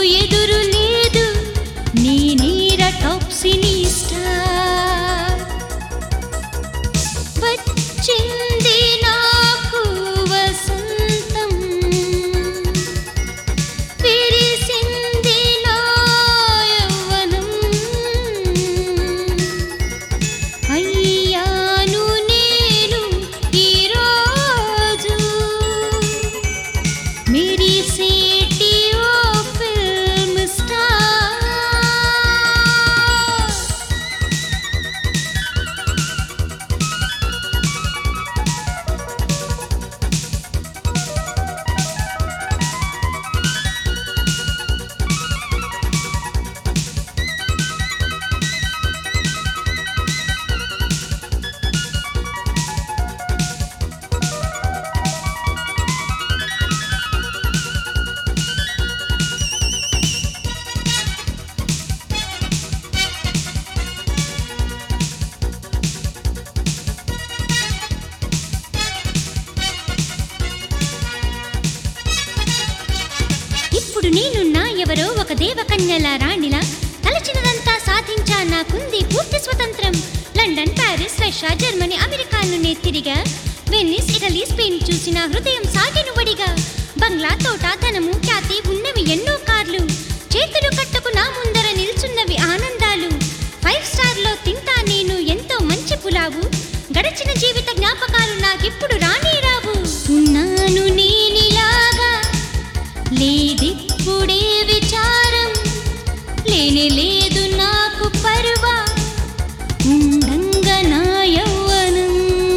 ఎదురు లేదు నీ నీడ టాప్సినీ స్టార్ వచ్చింది నాకు వసంతం విరిసింది నా యవ్వనం అయ్యాను నేను ఈరోజు మెరిసేటి ఓ ఫిల్మ్ స్టార్ ఇప్పుడు నేనున్నా ఎవరో ఒక దేవకన్యల రాణిలా తలచినదంతా సాధించా నాకుంది పూర్తి స్వతంత్రం లండన్ ప్యారిస్ రష్యా జర్మనీ అమెరికాను నే తిరిగా వెన్నిస్ ఇటలీ స్పెయిన్ చూసిన హృదయం సాగిను వడిగా బంగ్లా తోట ధనము ఖ్యాతి ఉన్నవి ఎన్నో కార్లు చేతులు కట్టకు నా ముందర నిల్చున్నవి ఆనందాలు ఫైవ్ స్టార్ లో తింటా నేను ఎంతో మంచి పులావు గడిచిన జీవిత జ్ఞాపకాలు నాకిప్పుడు రానే రావు ఉన్నాను నేనిలాగా లేదిప్పుడే విచారం లేనే లేదు నాకు పరువా ఉండంగా నా యవ్వనం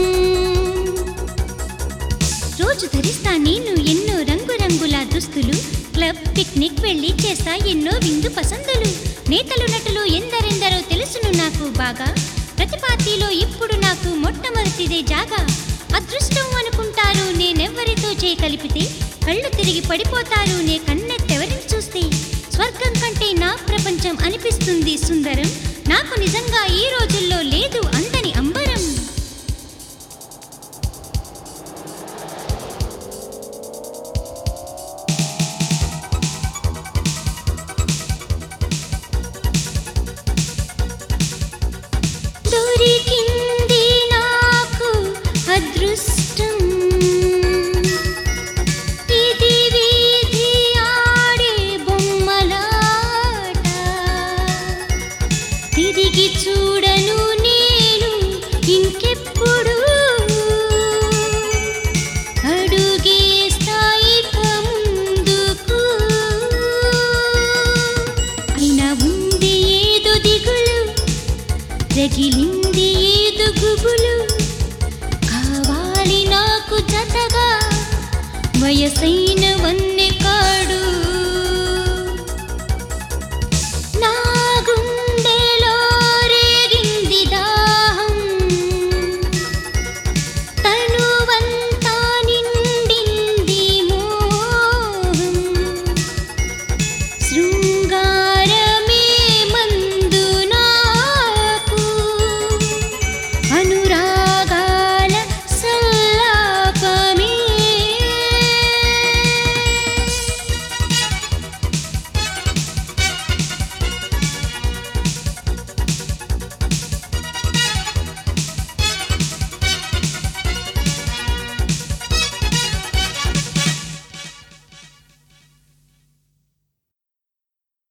రోజు ధరిస్తా నేను ఎన్నో రంగురంగుల దుస్తులు క్లబ్ పిక్నిక్ వెళ్ళి చేస్తా ఎన్నో విందు పసందులు నేతలు నటులు ఎందరెందరో తెలుసును నాకు బాగా ప్రతి పార్టీలో ఇప్పుడు నాకు మొట్టమొదటిదే జాగా అదృష్టం అనుకుంటారు నేనెవ్వరితో చేయి కలిపితే కళ్ళు తిరిగి పడిపోతారు నే కన్నెత్తెవరిని చూస్తే స్వర్గం కంటే నా ప్రపంచం అనిపిస్తుంది సుందరం నాకు నిజంగా ఈ రోజుల్లో లేదు అందని అంబరం దొరికింది నాకు అదృష్టం ఇది వీధి ఆడే బొమ్మలాట తిరిగి చూడను నేను ఇంకెప్పుడు అడుగేస్తాయిక ముందుకు అయినా ఉంది ఏదో దిగులు రగిలింది ఏదో గుబులు కావాలి నాకు జతగా వయసైన వన్